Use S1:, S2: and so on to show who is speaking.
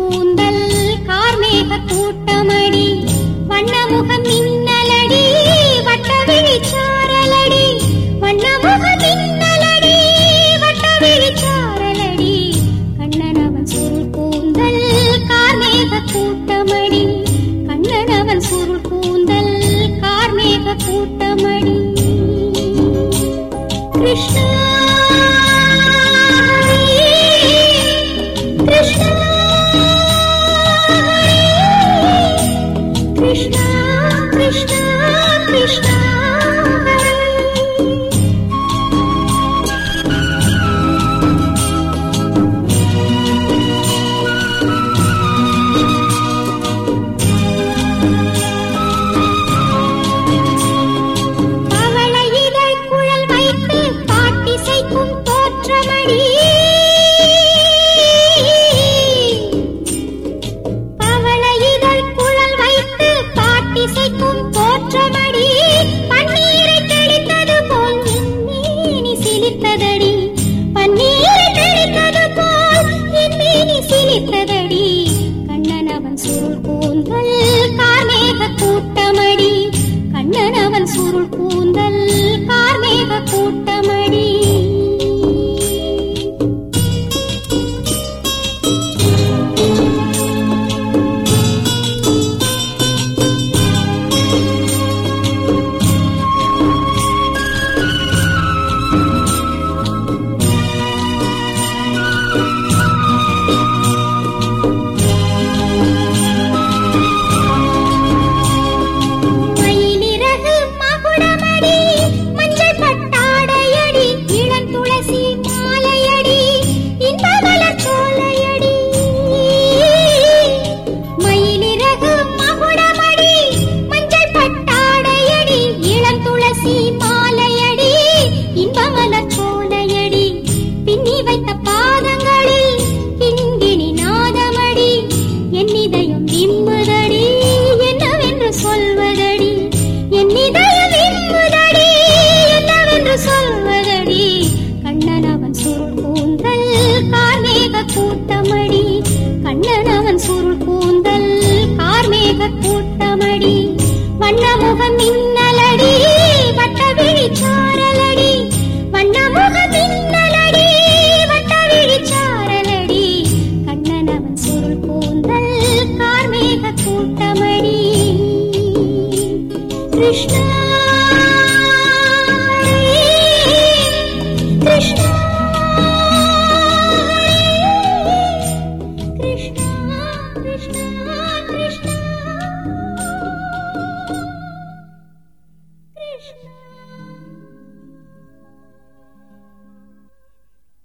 S1: கூந்தல் கார்மேக கூட்டமடி வண்ணமுகம் மின்னலடி வட்ட விழிச்சாரலடி வண்ணமுகம் மின்னலடி வட்ட விழிச்சாரலடி கண்ணனவன் சுருள் கூந்தல் கார்மேக கூட்டமடி கண்ணனவன் சுருள் கூந்தல் கார்மேக கூட்டமடி கிருஷ்ணா கிருஷ்ணா கிருஷ்ணா கிருஷ்ணா கிருஷ்ணா பவள இதழ் குழல் வைத்து பாட்டிசைக்கும் தோற்றமடி பவள இதழ் குழல் வைத்து பாட்டிசைக்கும் தோற்றமடி பன்னீரை தெளித்தது போல் என்மேனி சிலித்ததடி பன்னீரை தெளித்தது போல் என்மேனி சிலித்ததடி கண்ணன் அவன் சுருள் கூந்தல் கார்மேக கூட்டமடி கண்ணன் அவன் சுருள் கூந்தல் கார்மேக கூட்டமடி மயிலிறகு மகுடமடி மஞ்சள் பட்டாடையடி இளந்துளசி மாலையடி இன்பமலர் சோலையடி மயிலிறகு மகுடமடி மஞ்சள் பட்டாடையடி இளந்துளசி மாலையடி இன்பமலர் சோலையடி பின்னி வைத்த பாதங்களில் கிண்கிணி நாதமடி என் இதயம் விம்முதடி என்னவென்று சொல்வதடி என் இதயம் விம்முதடி என்னவென்று சொல்வதடி கண்ணன் அவன் சுருள் கூந்தல் கார்மேக கூட்டமடி கண்ணன் அவன் சுருள் கூந்தல் கார்மேக கூட்டமடி வண்ணமுகம் மின்னலடி வட்ட விழிச்சார